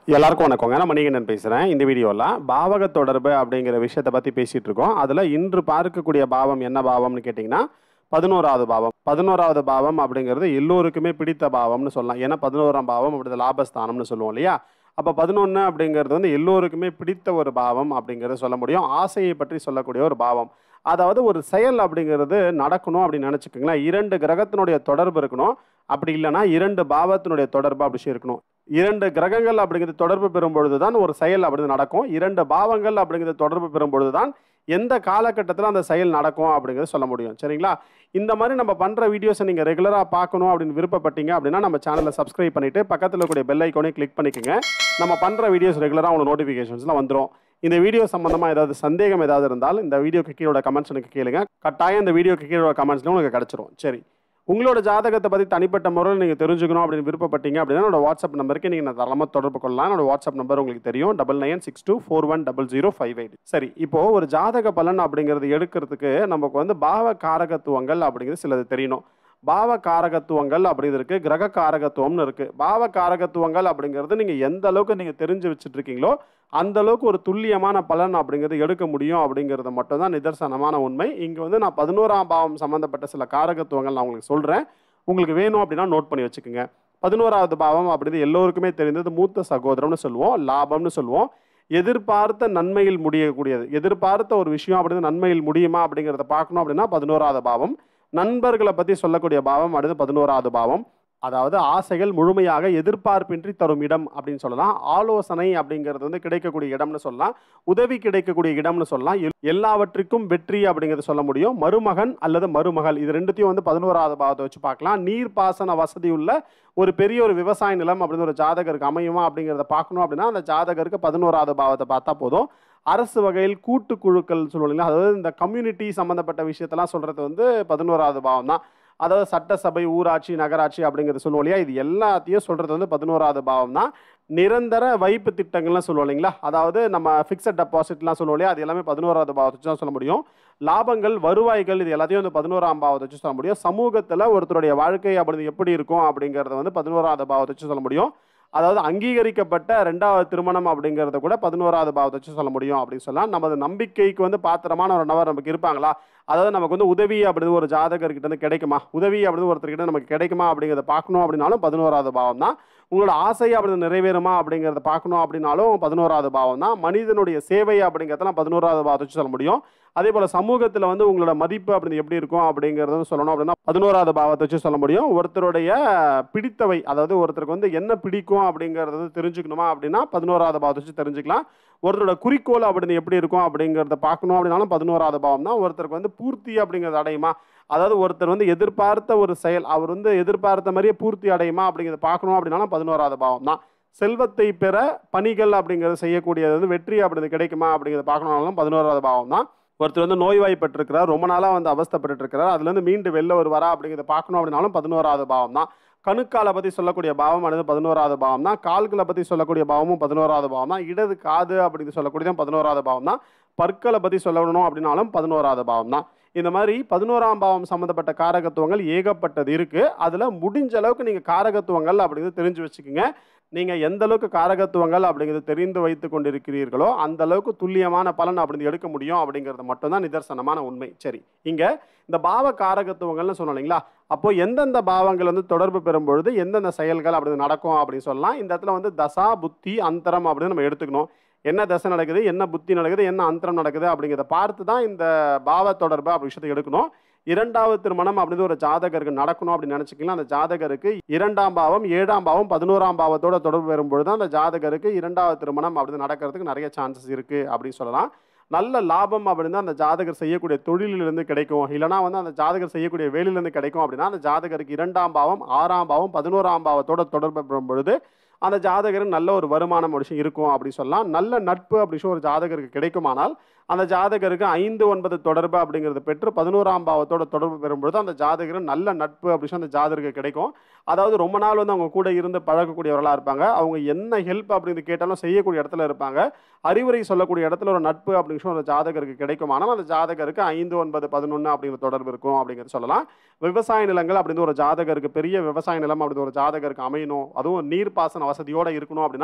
எல்லாருக்கும் வணக்கங்க நான் மணிகண்டன் பேசுகிறேன் இந்த வீடியோவில் பாவக தொடர்பு அப்படிங்கிற விஷயத்தை பற்றி பேசிகிட்டு இருக்கோம் அதில் இன்று பார்க்கக்கூடிய பாவம் என்ன பாவம்னு கேட்டிங்கன்னா பதினோராவது பாவம் பதினோராவது பாவம் அப்படிங்கிறது எல்லோருக்குமே பிடித்த பாவம்னு சொல்லலாம் ஏன்னா பதினோராம் பாவம் அப்படி லாபஸ்தானம்னு சொல்லுவோம் இல்லையா அப்போ பதினொன்று அப்படிங்கிறது வந்து எல்லோருக்குமே பிடித்த ஒரு பாவம் அப்படிங்கிறத சொல்ல முடியும் ஆசையை பற்றி சொல்லக்கூடிய ஒரு பாவம் அதாவது ஒரு செயல் அப்படிங்கிறது நடக்கணும் அப்படின்னு நினச்சிக்கோங்களேன் இரண்டு கிரகத்தினுடைய தொடர்பு இருக்கணும் அப்படி இல்லைன்னா இரண்டு பாவத்தினுடைய தொடர்பு அப்படி இருக்கணும் இரண்டு கிரகங்கள் அப்படிங்கிறது தொடர்பு பெறும் பொழுது தான் ஒரு செயல் அப்படிங்கிறது நடக்கும் இரண்டு பாவங்கள் அப்படிங்கிறது தொடர்பு பெறும் பொழுது தான் எந்த காலகட்டத்தில் அந்த செயல் நடக்கும் அப்படிங்கிறத சொல்ல முடியும் சரிங்களா இந்த மாதிரி நம்ம பண்ணுற வீடியோஸை நீங்கள் ரெகுலராக பார்க்கணும் அப்படின்னு விருப்பப்பட்டீங்க அப்படின்னா நம்ம சேனலை சப்ஸ்கிரைப் பண்ணிவிட்டு பக்கத்தில் இருக்கக்கூடிய பெல் ஐக்கோனே கிளிக் பண்ணிக்கோங்க நம்ம பண்ணுற வீடியோஸ் ரெகுலராக உங்களுக்கு நோட்டிஃபிகேஷன்ஸ்லாம் வந்துடும் இந்த வீடியோ சம்மந்தமாக ஏதாவது சந்தேகம் ஏதாவது இருந்தால் இந்த வீடியோக்கு கீழோட கமெண்ட்ஸ் எனக்கு கேளுங்க கட்டாயம் இந்த வீடியோக்கு கீழோட கமெண்ட்ஸ்ல உங்களுக்கு கிடச்சிரும் சரி உங்களோட ஜாதகத்தை பற்றி தனிப்பட்ட முறையில் நீங்கள் தெரிஞ்சுக்கணும் அப்படின்னு விருப்பப்பட்டீங்க அப்படின்னா என்னோட வாட்ஸ்அப் நம்பருக்கு நீங்கள் நான் தரமாக தொடர்பு கொள்ளலாம் என்னோட வாட்ஸ்அப் நம்பர் உங்களுக்கு தெரியும் double nine six two four one double zero five eight சரி இப்போ ஒரு ஜாதக பலன் அப்படிங்கிறது எடுக்கிறதுக்கு நமக்கு வந்து பாவ காரகத்துவங்கள் அப்படிங்கிறது சிலது தெரியணும் பாவ காரகத்துவங்கள் அப்படிங்கிறது இருக்கு கிரக காரகத்துவம்னு இருக்கு பாவ காரகத்துவங்கள் அப்படிங்கிறது நீங்க எந்த அளவுக்கு நீங்க தெரிஞ்சு வச்சுட்டு இருக்கீங்களோ அந்த அளவுக்கு ஒரு துல்லியமான பலன் அப்படிங்கிறது எடுக்க முடியும் அப்படிங்கிறது மட்டும் தான் நிதர்சனமான உண்மை இங்க வந்து நான் பதினோராம் பாவம் சம்பந்தப்பட்ட சில காரகத்துவங்கள் நான் உங்களுக்கு சொல்றேன் உங்களுக்கு வேணும் அப்படின்னா நோட் பண்ணி வச்சுக்கோங்க பதினோராவது பாவம் அப்படிங்கிறது எல்லோருக்குமே தெரிந்தது மூத்த சகோதரம்னு சொல்லுவோம் லாபம்னு சொல்லுவோம் எதிர்பார்த்த நன்மையில் முடியக்கூடியது எதிர்பார்த்த ஒரு விஷயம் அப்படிங்கிறது நன்மையில் முடியுமா அப்படிங்கிறத பார்க்கணும் அப்படின்னா பதினோராவது பாவம் நண்பர்களை பற்றி சொல்லக்கூடிய பாவம் அடுத்து பதினோராவது பாவம் அதாவது ஆசைகள் முழுமையாக எதிர்பார்ப்பின்றி தரும் இடம் அப்படின்னு சொல்லலாம் ஆலோசனை அப்படிங்கிறது வந்து கிடைக்கக்கூடிய இடம்னு சொல்லலாம் உதவி கிடைக்கக்கூடிய இடம்னு சொல்லலாம் எல்- எல்லாவற்றிற்கும் வெற்றி அப்படிங்கிறது சொல்ல முடியும் மருமகன் அல்லது மருமகள் இது ரெண்டுத்தையும் வந்து பதினோராவது பாவத்தை வச்சு பார்க்கலாம் நீர்ப்பாசன வசதி உள்ள ஒரு பெரிய ஒரு விவசாய நிலம் அப்படின்னு ஒரு ஜாதகருக்கு அமையுமா அப்படிங்கிறத பார்க்கணும் அப்படின்னா அந்த ஜாதகருக்கு பதினோராவது பாவத்தை பார்த்தா போதும் அரசு வகையில் கூட்டு குழுக்கள் சொல்லுவோம் இல்லைங்களா அதாவது இந்த கம்யூனிட்டி சம்மந்தப்பட்ட விஷயத்தெல்லாம் சொல்கிறது வந்து பதினோராவது பாவம் தான் அதாவது சட்டசபை ஊராட்சி நகராட்சி அப்படிங்கிறது சொல்லுவோம் இல்லையா இது எல்லாத்தையும் சொல்கிறது வந்து பதினோராவது பாவம் தான் நிரந்தர வைப்பு திட்டங்கள்லாம் சொல்லுவோம் இல்லைங்களா அதாவது நம்ம ஃபிக்ஸட் டெபாசிட்லாம் சொல்லுவோம் இல்லையா அது எல்லாமே பதினோராவது பாவத்தை வச்சு தான் சொல்ல முடியும் லாபங்கள் வருவாய்கள் இது எல்லாத்தையும் வந்து பதினோராம் பாவத்தை வச்சு சொல்ல முடியும் சமூகத்தில் ஒருத்தருடைய வாழ்க்கை அப்படி எப்படி இருக்கும் அப்படிங்கிறத வந்து பதினோராவது பாவத்தை வச்சு சொல்ல முடியும் அதாவது அங்கீகரிக்கப்பட்ட ரெண்டாவது திருமணம் அப்படிங்கிறத கூட பதினோராவது பாவத்தை வச்சு சொல்ல முடியும் அப்படின்னு சொல்லலாம் நமது நம்பிக்கைக்கு வந்து பாத்திரமான ஒரு நபர் நமக்கு இருப்பாங்களா அதாவது நமக்கு வந்து உதவி அப்படின்னு ஒரு ஜாதகர்கிட்ட இருந்து கிடைக்குமா உதவி அப்படின்னு ஒருத்தர்கிட்ட நமக்கு கிடைக்குமா அப்படிங்கிறத பார்க்கணும் அப்படின்னாலும் பதினோராவது பாவம் தான் உங்களோட ஆசை அப்படின்னு நிறைவேறுமா அப்படிங்கிறத பார்க்கணும் அப்படின்னாலும் பதினோராவது பாவம் தான் மனிதனுடைய சேவை அப்படிங்கிறதெல்லாம் பதினோராவது பாவத்தை வச்சு சொல்ல முடியும் அதே போல் சமூகத்தில் வந்து உங்களோட மதிப்பு அப்படி எப்படி இருக்கும் அப்படிங்கிறதும் சொல்லணும் அப்படின்னா பதினோராவது பாவத்தை வச்சு சொல்ல முடியும் ஒருத்தருடைய பிடித்தவை அதாவது ஒருத்தருக்கு வந்து என்ன பிடிக்கும் அப்படிங்கிறது வந்து தெரிஞ்சுக்கணுமா அப்படின்னா பதினோராவது பாவத்தை வச்சு தெரிஞ்சுக்கலாம் ஒருத்தரோட குறிக்கோள் அப்படின்னு எப்படி இருக்கும் அப்படிங்கிறத பார்க்கணும் அப்படின்னாலும் பதினோராவது பாவம் தான் ஒருத்தருக்கு வந்து பூர்த்தி அப்படிங்கிறது அடையுமா அதாவது ஒருத்தர் வந்து எதிர்பார்த்த ஒரு செயல் அவர் வந்து எதிர்பார்த்த மாதிரியே பூர்த்தி அடையுமா அப்படிங்கிறத பார்க்கணும் அப்படின்னாலும் பதினோராவது பாவம் தான் செல்வத்தை பெற பணிகள் அப்படிங்கிறத செய்யக்கூடியது வந்து வெற்றி அப்படிங்கிறது கிடைக்குமா அப்படிங்கிறத பார்க்கணும்னாலும் பதினோராவது பாவம் தான் ஒருத்தர் வந்து நோய்வாய்ப்பட்டிருக்கிறார் ரொம்ப நாளாக வந்து அவஸ்தைப்பட்டு இருக்கிறார் அதுலேருந்து மீண்டு வெளில வருவாரா அப்படிங்கிறத பார்க்கணும் அப்படின்னாலும் பதினோராவது பாவம் தான் கணுக்காலை பற்றி சொல்லக்கூடிய பாவம் அடுத்து பதினோராவது பாவம் தான் கால்களை பற்றி சொல்லக்கூடிய பாவமும் பதினோராவது பாவம் தான் இடது காது அப்படின்னு சொல்லக்கூடியதும் பதினோராவது பாவம் தான் பற்களை பற்றி சொல்லணும் அப்படின்னாலும் பதினோராவது பாவம் தான் இந்த மாதிரி பதினோராம் பாவம் சம்மந்தப்பட்ட காரகத்துவங்கள் ஏகப்பட்டது இருக்குது அதில் முடிஞ்ச அளவுக்கு நீங்கள் காரகத்துவங்கள் அப்படிங்கிறது தெரிஞ்சு வச்சுக்கோங்க நீங்கள் எந்த அளவுக்கு காரகத்துவங்கள் அப்படிங்கிறது தெரிந்து வைத்து கொண்டிருக்கிறீர்களோ அந்த அளவுக்கு துல்லியமான பலன் அப்படிங்கிறது எடுக்க முடியும் அப்படிங்கிறது மட்டும்தான் நிதர்சனமான உண்மை சரி இங்கே இந்த பாவ காரகத்துவங்கள்னு சொன்னோம் இல்லைங்களா அப்போ எந்தெந்த பாவங்கள் வந்து தொடர்பு பெறும் பொழுது எந்தெந்த செயல்கள் அப்படி நடக்கும் அப்படின்னு சொல்லலாம் இந்த இடத்துல வந்து தசா புத்தி அந்தரம் அப்படின்னு நம்ம எடுத்துக்கணும் என்ன தசை நடக்குது என்ன புத்தி நடக்குது என்ன அந்தரம் நடக்குது அப்படிங்கிறத பார்த்து தான் இந்த பாவ தொடர்பு அப்படி விஷயத்தை எடுக்கணும் இரண்டாவது திருமணம் அப்படின்னு ஒரு ஜாதகருக்கு நடக்கணும் அப்படின்னு நினச்சிக்கலாம் அந்த ஜாதகருக்கு இரண்டாம் பாவம் ஏழாம் பாவம் பதினோராம் பாவத்தோட தொடர்பு வரும்பொழுது தான் அந்த ஜாதகருக்கு இரண்டாவது திருமணம் அப்படி நடக்கிறதுக்கு நிறைய சான்சஸ் இருக்குது அப்படின்னு சொல்லலாம் நல்ல லாபம் அப்படின்னு அந்த ஜாதகர் செய்யக்கூடிய தொழிலிலிருந்து கிடைக்கும் இல்லைனா வந்து அந்த ஜாதகர் செய்யக்கூடிய வேலையிலிருந்து கிடைக்கும் அப்படின்னா அந்த ஜாதகருக்கு இரண்டாம் பாவம் ஆறாம் பாவம் பதினோராம் பாவத்தோட தொடர்பு பெறும் பொழுது அந்த ஜாதகருக்கு நல்ல ஒரு வருமானம் ஒரு விஷயம் இருக்கும் அப்படி சொல்லலாம் நல்ல நட்பு அப்படி சொல்லி ஒரு ஜாதகருக்கு கிடைக்குமானால் அந்த ஜாதகருக்கு ஐந்து ஒன்பது தொடர்பு அப்படிங்கிறது பெற்று பதினோராம் பாவத்தோட தொடர்பு பெறும்பொழுது அந்த ஜாதகர் நல்ல நட்பு அப்படி சொல்லி அந்த ஜாதகருக்கு கிடைக்கும் அதாவது ரொம்ப நாள் வந்து அவங்க கூட இருந்து பழகக்கூடியவர்களாக இருப்பாங்க அவங்க என்ன ஹெல்ப் அப்படின்னு கேட்டாலும் செய்யக்கூடிய இடத்துல இருப்பாங்க அறிவுரை சொல்லக்கூடிய இடத்துல ஒரு நட்பு அப்படின்னு சொல்லி ஒரு ஜாதகருக்கு கிடைக்குமானால் அந்த ஜாதகருக்கு ஐந்து ஒன்பது பதினொன்று அப்படிங்கிற தொடர்பு இருக்கும் அப்படிங்கிறது சொல்லலாம் விவசாய நிலங்கள் அப்படின்னு ஒரு ஜாதகருக்கு பெரிய விவசாய நிலம் அப்படின்னு ஒரு ஜாதகருக்கு அமையணும் அதுவும் நீர்ப்பாசன வசதியோடு இருக்கணும் அப்படின்னா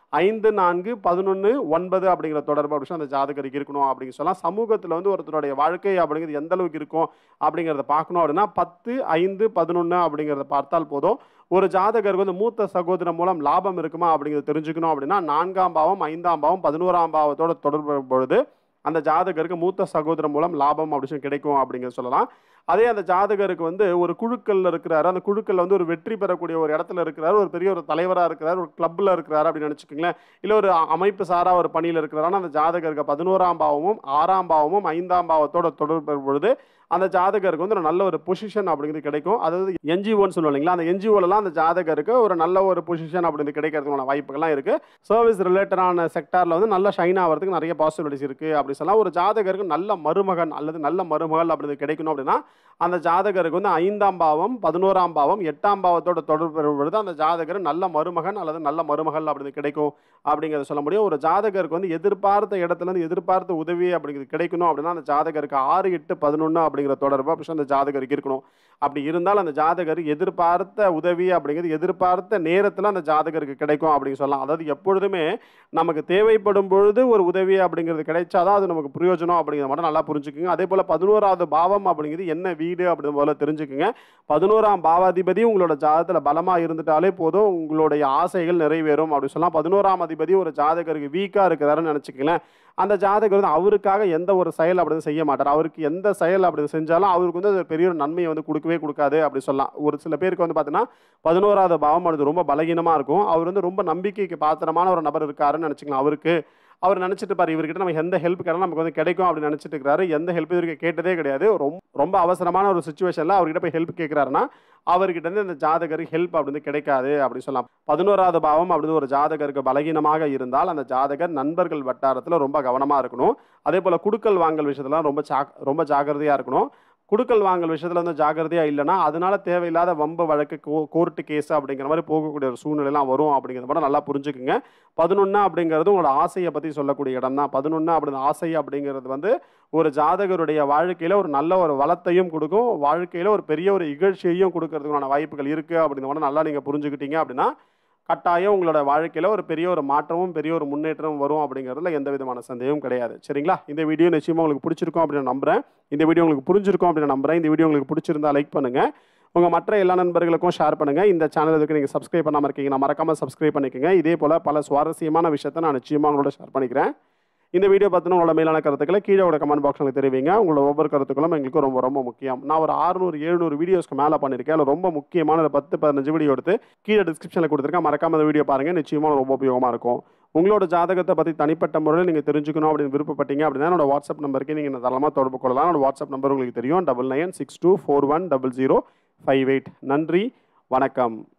ஐந்து நான்கு பதினொன்று ஒன்பது அப்படிங்கிற தொடர்பு அப்படி சொல்லி அந்த ஜாதகருக்கு இருக்கணும் அப்படின்னு சொல்லலாம் சமூகத்தில் வந்து ஒருத்தருடைய வாழ்க்கை அப்படிங்கிறது எந்த அளவுக்கு இருக்கும் அப்படிங்கிறத பார்க்கணும் அப்படின்னா பத்து ஐந்து பதினொன்று அப்படிங்கிறத பார்த்தால் போதும் ஒரு ஜாதகருக்கு வந்து மூத்த சகோதரன் மூலம் லாபம் இருக்குமா அப்படிங்கிறத தெரிஞ்சுக்கணும் அப்படின்னா நான்காம் பாவம் ஐந்தாம் பாவம் பதினோராம் பாவத்தோட தொடர்பு பொழுது அந்த ஜாதகருக்கு மூத்த சகோதரன் மூலம் லாபம் அப்படி சொல்லி கிடைக்கும் அப்படிங்கிறத சொல்லலாம் அதே அந்த ஜாதகருக்கு வந்து ஒரு குழுக்கள்ல இருக்கிறாரு அந்த குழுக்கள்ல வந்து ஒரு வெற்றி பெறக்கூடிய ஒரு இடத்துல இருக்கிறாரு ஒரு பெரிய ஒரு தலைவரா இருக்கிறாரு ஒரு கிளப்ல இருக்கிறாரு அப்படின்னு நினைச்சுக்கோங்களேன் இல்ல ஒரு அமைப்பு சாரா ஒரு பணியில இருக்கிறாரு ஆனா அந்த ஜாதகருக்கு பதினோராம் பாவமும் ஆறாம் பாவமும் ஐந்தாம் பாவத்தோட தொடர்பு பெறும் பொழுது அந்த ஜாதகருக்கு வந்து ஒரு நல்ல ஒரு பொசிஷன் அப்படிங்கிறது கிடைக்கும் அதாவது என்ஜிஓன்னு சொல்லுவோம் இல்லைங்களா அந்த என்ஜிஓலலாம் அந்த ஜாதகருக்கு ஒரு நல்ல ஒரு பொசிஷன் அப்படிங்கிறது கிடைக்கிறதுக்கான வாய்ப்புகள்லாம் இருக்கு சர்வீஸ் ரிலேட்டடான செக்டாரில் வந்து நல்ல ஷைன் ஆகிறதுக்கு நிறைய பாசிபிலிட்டிஸ் இருக்குது அப்படி சொல்லலாம் ஒரு ஜாதகருக்கு நல்ல மருமகன் அல்லது நல்ல மருமகள் அப்படிங்கிறது கிடைக்கணும் அப்படின்னா அந்த ஜாதகருக்கு வந்து ஐந்தாம் பாவம் பதினோராம் பாவம் எட்டாம் பாவத்தோட தொடர்பு பெறும் பொழுது அந்த ஜாதகர் நல்ல மருமகன் அல்லது நல்ல மருமகள் அப்படின்னு கிடைக்கும் அப்படிங்கிறத சொல்ல முடியும் ஒரு ஜாதகருக்கு வந்து எதிர்பார்த்த இடத்துல இருந்து எதிர்பார்த்த உதவி அப்படிங்கிறது கிடைக்கணும் அப்படின்னா அந்த ஜாதகருக்கு ஆறு எட்டு பதினொன்று அப்படிங்கிற தொடர்பு அப்படி சொல்லி அந்த ஜாதகருக்கு இருக்கணும் அப்படி இருந்தால் அந்த ஜாதகர் எதிர்பார்த்த உதவி அப்படிங்கிறது எதிர்பார்த்த நேரத்தில் அந்த ஜாதகருக்கு கிடைக்கும் அப்படின்னு சொல்லலாம் அதாவது எப்பொழுதுமே நமக்கு தேவைப்படும் பொழுது ஒரு உதவி அப்படிங்கிறது கிடைச்சாதான் அது நமக்கு பிரயோஜனம் அப்படிங்கிறத மட்டும் நல்லா புரிஞ்சுக்குங்க அதே போல் பதினோராவது பாவம் அப்படிங்கிறது என்ன வீடு அப்படின்னு முதல்ல தெரிஞ்சுக்குங்க பதினோராம் பாவாதிபதி உங்களோட ஜாதகத்தில் பலமாக இருந்துட்டாலே போதும் உங்களுடைய ஆசைகள் நிறைவேறும் அப்படின்னு சொல்லலாம் பதினோராம் அதிபதி ஒரு ஜாதகருக்கு வீக்காக இருக்கிறாருன்னு நினச்சிக்கங்களேன் அந்த ஜாதகர் வந்து அவருக்காக எந்த ஒரு செயல் அப்படின்னு செய்ய மாட்டார் அவருக்கு எந்த செயல் அப்படி செஞ்சாலும் அவருக்கு வந்து அது பெரிய ஒரு நன்மையை வந்து கொடுக்கவே கொடுக்காது அப்படி சொல்லலாம் ஒரு சில பேருக்கு வந்து பார்த்தீங்கன்னா பதினோராவது பாவம் அது ரொம்ப பலகீனமாக இருக்கும் அவர் வந்து ரொம்ப நம்பிக்கைக்கு பாத்திரமான ஒரு நபர் இருக்காருன்னு நினச்சிக்கலாம் அவருக்கு அவர் நினச்சிட்டு பாரு இவர்கிட்ட நம்ம எந்த ஹெல்ப் கேட்டாலும் நமக்கு வந்து கிடைக்கும் அப்படின்னு நினச்சிட்டு இருக்கிறாரு எந்த ஹெல்ப் இது வரைக்கும் கேட்டதே கிடையாது ரொம்ப ரொம்ப அவசரமான ஒரு சுச்சுவேஷனில் அவர்கிட்ட போய் ஹெல்ப் கேட்குறாருன்னா அவர்கிட்ட இருந்து இந்த ஜாதகருக்கு ஹெல்ப் அப்படின்னு கிடைக்காது அப்படின்னு சொல்லலாம் பதினோராவது பாவம் அப்படின்னு ஒரு ஜாதகருக்கு பலகீனமாக இருந்தால் அந்த ஜாதகர் நண்பர்கள் வட்டாரத்தில் ரொம்ப கவனமாக இருக்கணும் அதே போல் குடுக்கல் வாங்கல் விஷயத்துலாம் ரொம்ப ஜாக் ரொம்ப ஜாக்கிரதையாக இருக்கணும் குடுக்கல் வாங்கல் விஷயத்தில் வந்து ஜாக்கிரதையாக இல்லைன்னா அதனால தேவையில்லாத வம்பு வழக்கு கோ கோர்ட்டு கேஸ் அப்படிங்கிற மாதிரி போகக்கூடிய ஒரு சூழ்நிலைலாம் வரும் அப்படிங்கிறத மட்டும் நல்லா புரிஞ்சுக்குங்க பதினொன்று அப்படிங்கிறது உங்களோட ஆசையை பற்றி சொல்லக்கூடிய இடம் தான் பதினொன்று அப்படிங்கிற ஆசை அப்படிங்கிறது வந்து ஒரு ஜாதகருடைய வாழ்க்கையில் ஒரு நல்ல ஒரு வளத்தையும் கொடுக்கும் வாழ்க்கையில் ஒரு பெரிய ஒரு இகழ்ச்சியையும் கொடுக்கறதுக்கான வாய்ப்புகள் இருக்குது அப்படிங்கிறத மட்டும் நல்லா நீங்கள் புரிஞ்சுக்கிட்டீங்க அப்படின்னா கட்டாயம் உங்களோட வாழ்க்கையில் ஒரு பெரிய ஒரு மாற்றமும் பெரிய ஒரு முன்னேற்றமும் வரும் அப்படிங்கிறதுல எந்த விதமான சந்தேகமும் கிடையாது சரிங்களா இந்த வீடியோ நிச்சயமாக உங்களுக்கு பிடிச்சிருக்கும் அப்படின்னு நம்புறேன் இந்த வீடியோ உங்களுக்கு புரிஞ்சிருக்கும் அப்படின்னு நம்புறேன் இந்த வீடியோ உங்களுக்கு பிடிச்சிருந்தா லைக் பண்ணுங்க உங்கள் மற்ற எல்லா நண்பர்களுக்கும் ஷேர் பண்ணுங்க இந்த சேனல் இதுக்கு நீங்கள் சப்ஸ்கிரைப் பண்ணாமல் இருக்கீங்கன்னா மறக்காம சப்ஸ்கிரைப் பண்ணிக்கோங்க இதே போல் பல சுவாரஸ்யமான விஷயத்தை நான் நிச்சயமாக உங்களோட ஷேர் பண்ணிக்கிறேன் இந்த வீடியோ பார்த்தினா உங்களோட மேலான கருத்துக்களை கீழே உள்ள கமெண்ட் பாக்ஸில் தெரிவிங்க உங்களோட ஒவ்வொரு கருத்துக்களும் எங்களுக்கு ரொம்ப ரொம்ப முக்கியம் நான் ஒரு ஆறுநூறு எழுநூறு வீடியோஸ்க்கு மேலே பண்ணியிருக்கேன் அதில் ரொம்ப முக்கியமான ஒரு பத்து பதினஞ்சு வீடியோ எடுத்து கீழே டிஸ்கிரிப்ஷனில் கொடுத்துருக்கேன் மறக்காம அந்த வீடியோ பாருங்கள் நிச்சயமாக ரொம்ப உபயோகமாக இருக்கும் உங்களோட ஜாதகத்தை பற்றி தனிப்பட்ட முறையில் நீங்கள் தெரிஞ்சுக்கணும் அப்படின்னு விருப்பப்பட்டீங்க அப்படின்னா என்னோட வாட்ஸ்அப் நம்பருக்கு நீங்கள் தரமாக தொடர்பு கொள்ளலாம் என்னோட வாட்ஸ்அப் நம்பர் உங்களுக்கு தெரியும் double nine six two four one double zero five eight நன்றி வணக்கம்